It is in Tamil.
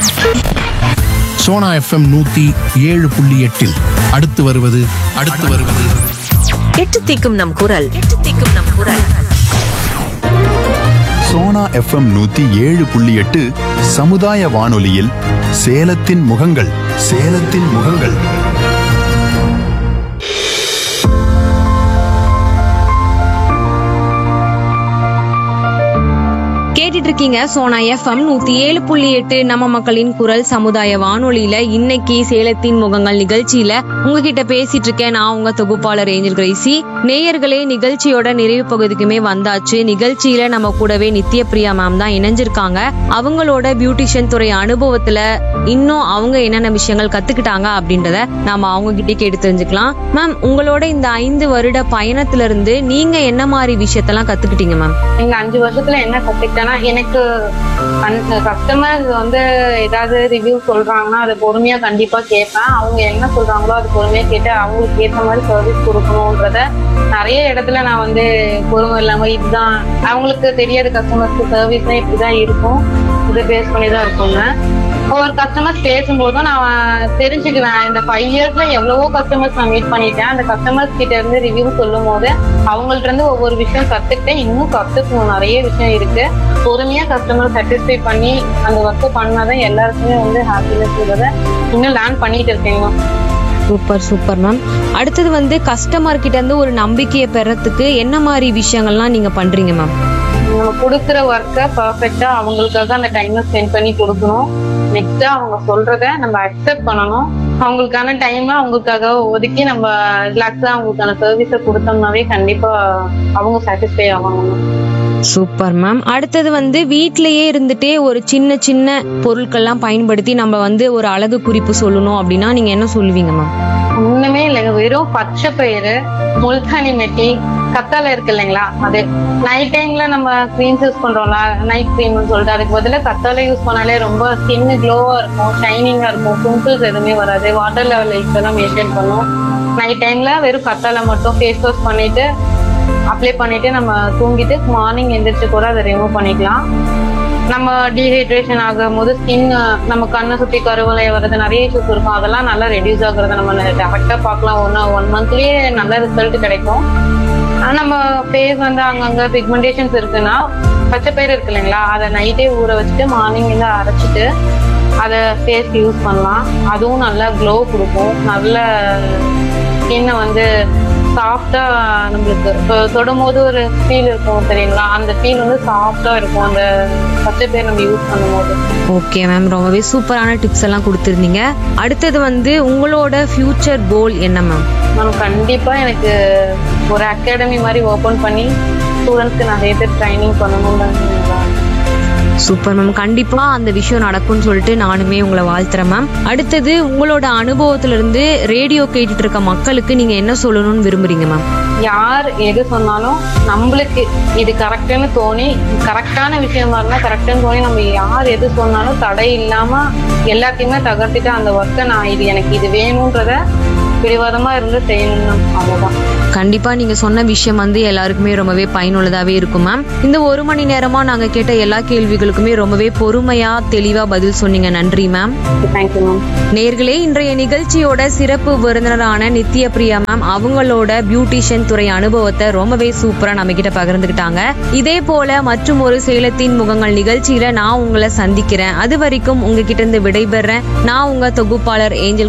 சோனா எஃப்எம் நூத்தி ஏழு புள்ளி எட்டில் அடுத்து வருவது அடுத்து வருவது எட்டு தீக்கும் நம் குரல் எட்டு தீக்கும் நம் குரல் சோனா எஃப்எம் நூத்தி ஏழு புள்ளி எட்டு சமுதாய வானொலியில் சேலத்தின் முகங்கள் சேலத்தின் முகங்கள் கேட்டுட்டு இருக்கீங்க சோனா எஃப்எம் நூத்தி ஏழு புள்ளி எட்டு நம்ம மக்களின் குரல் சமுதாய வானொலியில இன்னைக்கு சேலத்தின் முகங்கள் நிகழ்ச்சியில உங்ககிட்ட பேசிட்டு இருக்கேன் நான் உங்க தொகுப்பாளர் ஏஞ்சல் கிரேசி நேயர்களே நிகழ்ச்சியோட நிறைவு பகுதிக்குமே வந்தாச்சு நிகழ்ச்சியில நம்ம கூடவே நித்ய பிரியா மேம் தான் இணைஞ்சிருக்காங்க அவங்களோட பியூட்டிஷியன் துறை அனுபவத்துல இன்னும் அவங்க என்னென்ன விஷயங்கள் கத்துக்கிட்டாங்க அப்படின்றத நாம அவங்க கிட்டே கேட்டு தெரிஞ்சுக்கலாம் மேம் உங்களோட இந்த ஐந்து வருட பயணத்துல இருந்து நீங்க என்ன மாதிரி விஷயத்தெல்லாம் கத்துக்கிட்டீங்க மேம் இந்த அஞ்சு வருஷத்துல என்ன கத்துக்கிட்டேன்னா எனக்கு கஸ்டமர்ஸ் வந்து ஏதாவது ரிவ்யூ சொல்றாங்கன்னா அதை பொறுமையா கண்டிப்பா கேட்பேன் அவங்க என்ன சொல்றாங்களோ அது பொறுமையா கேட்டு அவங்களுக்கு ஏற்ற மாதிரி சர்வீஸ் கொடுக்கணுன்றத நிறைய இடத்துல நான் வந்து பொறுமை இல்லாம இதுதான் அவங்களுக்கு தெரியாது கஸ்டமர்ஸ்க்கு சர்வீஸ்னா இப்படிதான் இருக்கும் இதை பேஸ் பண்ணி தான் இருக்குங்க ஒவ்வொரு கஸ்டமர்ஸ் பேசும்போதும் நான் தெரிஞ்சுக்குவேன் இந்த ஃபைவ் இயர்ஸ்ல எவ்வளவோ கஸ்டமர்ஸ் நான் மீட் பண்ணிட்டேன் அந்த கஸ்டமர்ஸ் கிட்ட இருந்து ரிவ்யூ சொல்லும் போது அவங்கள்ட்ட இருந்து ஒவ்வொரு விஷயம் கத்துக்கிட்டேன் இன்னும் கத்துக்கணும் நிறைய விஷயம் இருக்கு பொறுமையா கஸ்டமர் சாட்டிஸ்ஃபை பண்ணி அந்த ஒர்க்கை பண்ணாதான் எல்லாருக்குமே வந்து ஹாப்பினஸ் இருக்கிறத இன்னும் லேர்ன் பண்ணிட்டு இருக்கேங்க சூப்பர் சூப்பர் மேம் அடுத்தது வந்து கஸ்டமர் கிட்ட இருந்து ஒரு நம்பிக்கையை பெறத்துக்கு என்ன மாதிரி விஷயங்கள்லாம் நீங்க பண்றீங்க மேம் நம்ம கொடுக்குற ஒர்க்கை பர்ஃபெக்டா அவங்களுக்காக அந்த டைமை ஸ்பெண்ட் பண்ணி கொடுக்கணும் நெக்ஸ்ட் அவங்க சொல்றத நம்ம அக்செப்ட் பண்ணணும் அவங்களுக்கான டைமை அவங்களுக்காக ஒதுக்கி நம்ம ரிலாக்ஸா அவங்களுக்கான சர்வீஸை கொடுத்தோம்னாவே கண்டிப்பா அவங்க சாட்டிஸ்ஃபை ஆவாங்க சூப்பர் மேம் அடுத்தது வந்து வீட்லயே இருந்துட்டே ஒரு சின்ன சின்ன பொருட்கள்லாம் பயன்படுத்தி நம்ம வந்து ஒரு அழகு குறிப்பு சொல்லணும் அப்படின்னா நீங்க என்ன சொல்லுவீங்க மேம் ஒண்ணுமே இல்லைங்க வெறும் பச்சை பயிறு முல்தானி மெட்டி கத்தாழை இருக்கு இல்லைங்களா அது நைட் டைம்ல நம்ம க்ரீம்ஸ் யூஸ் பண்றோம்ல நைட் க்ரீம்னு சொல்லிட்டு அதுக்கு பதிலா கத்தாழை யூஸ் பண்ணாலே ரொம்ப ஸ்கின் க்ளோவா இருக்கும் ஷைனிங்கா இருக்கும் பிம்பிள்ஸ் எதுவுமே வராது வாட்டர் லெவல் இப்பதான் மெயின்டைன் பண்ணும் நைட் டைம்ல வெறும் கத்தாழை மட்டும் ஃபேஸ் வாஷ் பண்ணிட்டு அப்ளை பண்ணிட்டு நம்ம தூங்கிட்டு மார்னிங் எந்திரிச்சு கூட அதை ரிமூவ் பண்ணிக்கலாம் நம்ம டீஹைட்ரேஷன் ஆகும் போது ஸ்கின் நம்ம கண்ணை சுத்தி கருவலை வர்றது நிறைய இஷ்யூஸ் இருக்கும் அதெல்லாம் நல்லா ரெடியூஸ் ஆகுறத நம்ம டேரக்டா பார்க்கலாம் ஒன்று ஒன் மந்த்லயே நல்ல ரிசல்ட் கிடைக்கும் ஆனா நம்ம ஃபேஸ் வந்து அங்கங்க பிக்மெண்டேஷன்ஸ் இருக்குன்னா பச்சை பயிர் இருக்கு இல்லைங்களா அதை நைட்டே ஊற வச்சுட்டு மார்னிங் வந்து அரைச்சிட்டு அதை ஃபேஸ்க்கு யூஸ் பண்ணலாம் அதுவும் நல்லா க்ளோ கொடுக்கும் நல்ல ஸ்கின்னை வந்து சாஃப்டா நம்மளுக்கு இப்போ தொடும் போது ஒரு ஃபீல் இருக்கும் தெரியுங்களா அந்த ஃபீல் வந்து சாஃப்டா இருக்கும் அந்த பச்சை பேர் நம்ம யூஸ் பண்ணும்போது ஓகே மேம் ரொம்பவே சூப்பரான டிப்ஸ் எல்லாம் கொடுத்துருந்தீங்க அடுத்தது வந்து உங்களோட ஃபியூச்சர் கோல் என்ன மேம் நான் கண்டிப்பா எனக்கு ஒரு அகாடமி மாதிரி ஓபன் பண்ணி ஸ்டூடெண்ட்ஸ்க்கு நிறைய பேர் ட்ரைனிங் பண்ணணும்னு சூப்பர் மேம் கண்டிப்பா அந்த விஷயம் நடக்கும்னு சொல்லிட்டு நானுமே உங்களை வாழ்த்துறேன் மேம் அடுத்தது உங்களோட அனுபவத்துல இருந்து ரேடியோ கேட்டுட்டு இருக்க மக்களுக்கு நீங்க என்ன சொல்லணும்னு விரும்புறீங்க மேம் யார் எது சொன்னாலும் நம்மளுக்கு இது கரெக்டுன்னு தோணி கரெக்டான விஷயமா இருந்தா கரெக்டுன்னு தோணி நம்ம யார் எது சொன்னாலும் தடை இல்லாம எல்லாத்தையுமே தகர்த்துட்டு அந்த ஒர்க்கை நான் இது எனக்கு இது வேணும்ன்றத பிடிவாதமா இருந்து செய்யணும் அவ்வளவுதான் கண்டிப்பா நீங்க சொன்ன விஷயம் வந்து எல்லாருக்குமே ரொம்பவே பயனுள்ளதாவே இருக்கும் மேம் இந்த ஒரு மணி நேரமா நாங்க கேட்ட எல்லா கேள்விகளுக்குமே ரொம்பவே பொறுமையா தெளிவா பதில் சொன்னீங்க நன்றி மேம் தேங்க்யூ மேம் நேர்களே இன்றைய நிகழ்ச்சியோட சிறப்பு விருந்தினரான நித்ய பிரியா மேம் அவங்களோட பியூட்டிஷியன் துறை அனுபவத்தை ரொம்பவே சூப்பரா நம்ம கிட்ட பகிர்ந்துகிட்டாங்க இதே போல மற்றும் ஒரு சேலத்தின் முகங்கள் நிகழ்ச்சியில நான் உங்களை சந்திக்கிறேன் அது வரைக்கும் உங்ககிட்ட இருந்து விடைபெறேன் நான் உங்க தொகுப்பாளர் ஏஞ்சல்